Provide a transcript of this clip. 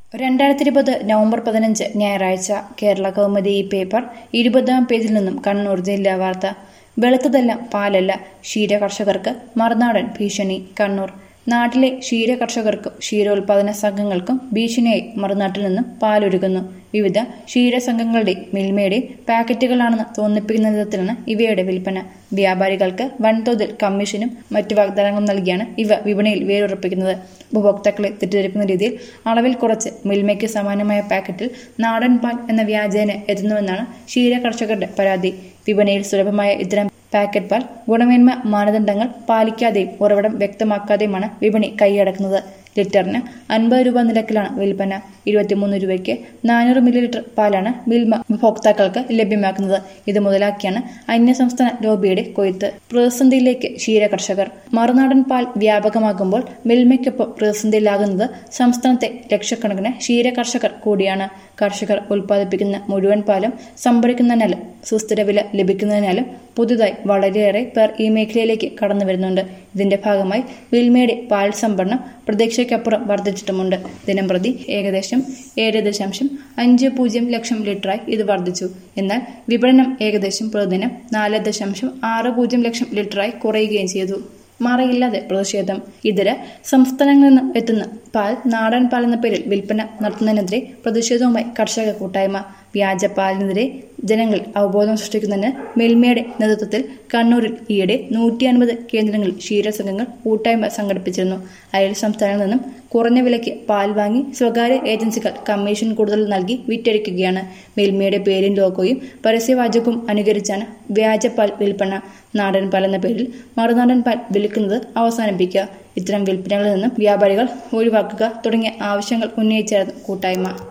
രണ്ടായിരത്തി ഇരുപത് നവംബർ പതിനഞ്ച് ഞായറാഴ്ച കേരള കൗമുദി ഈ പേപ്പർ ഇരുപതാം പേജിൽ നിന്നും കണ്ണൂർ ജില്ലാ വാർത്ത വെളുത്തതെല്ലാം പാലല്ല ക്ഷീര കർഷകർക്ക് മറുനാടൻ ഭീഷണി കണ്ണൂർ നാട്ടിലെ ക്ഷീര കർഷകർക്കും ക്ഷീരോത്പാദന സംഘങ്ങൾക്കും ഭീഷണിയായി മറുനാട്ടിൽ നിന്നും പാലൊരുക്കുന്നു വിവിധ ക്ഷീര സംഘങ്ങളുടെ മിൽമയുടെ പാക്കറ്റുകളാണെന്ന് തോന്നിപ്പിക്കുന്ന വിധത്തിലാണ് ഇവയുടെ വിൽപ്പന വ്യാപാരികൾക്ക് വൻതോതിൽ കമ്മീഷനും മറ്റു വാഗ്ദാനങ്ങളും നൽകിയാണ് ഇവ വിപണിയിൽ വേരുറപ്പിക്കുന്നത് ഉപഭോക്താക്കളെ തെറ്റിദ്ധരിക്കുന്ന രീതിയിൽ അളവിൽ കുറച്ച് മിൽമയ്ക്ക് സമാനമായ പാക്കറ്റിൽ നാടൻ പാൽ എന്ന വ്യാജേന എത്തുന്നുവെന്നാണ് ക്ഷീര കർഷകരുടെ പരാതി വിപണിയിൽ സുലഭമായ ഇത്തരം പാക്കറ്റ് പാൽ ഗുണമേന്മ മാനദണ്ഡങ്ങൾ പാലിക്കാതെയും ഉറവിടം വ്യക്തമാക്കാതെയുമാണ് വിപണി കൈയടക്കുന്നത് ലിറ്ററിന് അൻപത് രൂപ നിരക്കിലാണ് വിൽപ്പന ഇരുപത്തിമൂന്ന് രൂപയ്ക്ക് നാനൂറ് മില്ലി ലിറ്റർ പാലാണ് മിൽമ ഉപഭോക്താക്കൾക്ക് ലഭ്യമാക്കുന്നത് ഇത് മുതലാക്കിയാണ് അന്യസംസ്ഥാന ലോബിയുടെ കൊയ്ത്ത് പ്രതിസന്ധിയിലേക്ക് ക്ഷീര കർഷകർ മറുനാടൻ പാൽ വ്യാപകമാകുമ്പോൾ മിൽമയ്ക്കൊപ്പം പ്രതിസന്ധിയിലാകുന്നത് സംസ്ഥാനത്തെ ലക്ഷക്കണക്കിന് ക്ഷീര കർഷകർ കൂടിയാണ് കർഷകർ ഉൽപ്പാദിപ്പിക്കുന്ന മുഴുവൻ പാലും സംഭരിക്കുന്നതിനാലും സുസ്ഥിര വില ലഭിക്കുന്നതിനാലും പുതുതായി വളരെയേറെ പേർ ഈ മേഖലയിലേക്ക് കടന്നു വരുന്നുണ്ട് ഇതിന്റെ ഭാഗമായി വിൽമയുടെ പാൽ സംഭരണം പ്രതീക്ഷയ്ക്കപ്പുറം വർദ്ധിച്ചിട്ടുമുണ്ട് ദിനംപ്രതി ഏകദേശം ഏഴ് ദശാംശം അഞ്ച് പൂജ്യം ലക്ഷം ലിറ്ററായി ഇത് വർദ്ധിച്ചു എന്നാൽ വിപണനം ഏകദേശം പ്രതിദിനം നാല് ദശാംശം ആറ് പൂജ്യം ലക്ഷം ലിറ്ററായി കുറയുകയും ചെയ്തു മറയില്ലാതെ പ്രതിഷേധം ഇതര സംസ്ഥാനങ്ങളിൽ നിന്ന് എത്തുന്ന പാൽ നാടൻ പാൽ എന്ന പേരിൽ വിൽപ്പന നടത്തുന്നതിനെതിരെ പ്രതിഷേധവുമായി കർഷക കൂട്ടായ്മ വ്യാജ പാലിനെതിരെ ജനങ്ങൾ അവബോധം സൃഷ്ടിക്കുന്നതിന് മിൽമയുടെ നേതൃത്വത്തിൽ കണ്ണൂരിൽ ഈയിടെ നൂറ്റി അൻപത് കേന്ദ്രങ്ങളിൽ ക്ഷീരസംഘങ്ങൾ കൂട്ടായ്മ സംഘടിപ്പിച്ചിരുന്നു അയൽ സംസ്ഥാനങ്ങളിൽ നിന്നും കുറഞ്ഞ വിലയ്ക്ക് പാൽ വാങ്ങി സ്വകാര്യ ഏജൻസികൾ കമ്മീഷൻ കൂടുതൽ നൽകി വിറ്റഴിക്കുകയാണ് മിൽമയുടെ പേരും ലോഗോയും പരസ്യവാചകവും അനുകരിച്ചാണ് വ്യാജ പാൽ വിൽപ്പന നാടൻ പാൽ എന്ന പേരിൽ മറുനാടൻ പാൽ വിൽക്കുന്നത് അവസാനിപ്പിക്കുക ഇത്തരം വിൽപ്പനകളിൽ നിന്നും വ്യാപാരികൾ ഒഴിവാക്കുക തുടങ്ങിയ ആവശ്യങ്ങൾ ഉന്നയിച്ചായിരുന്നു കൂട്ടായ്മ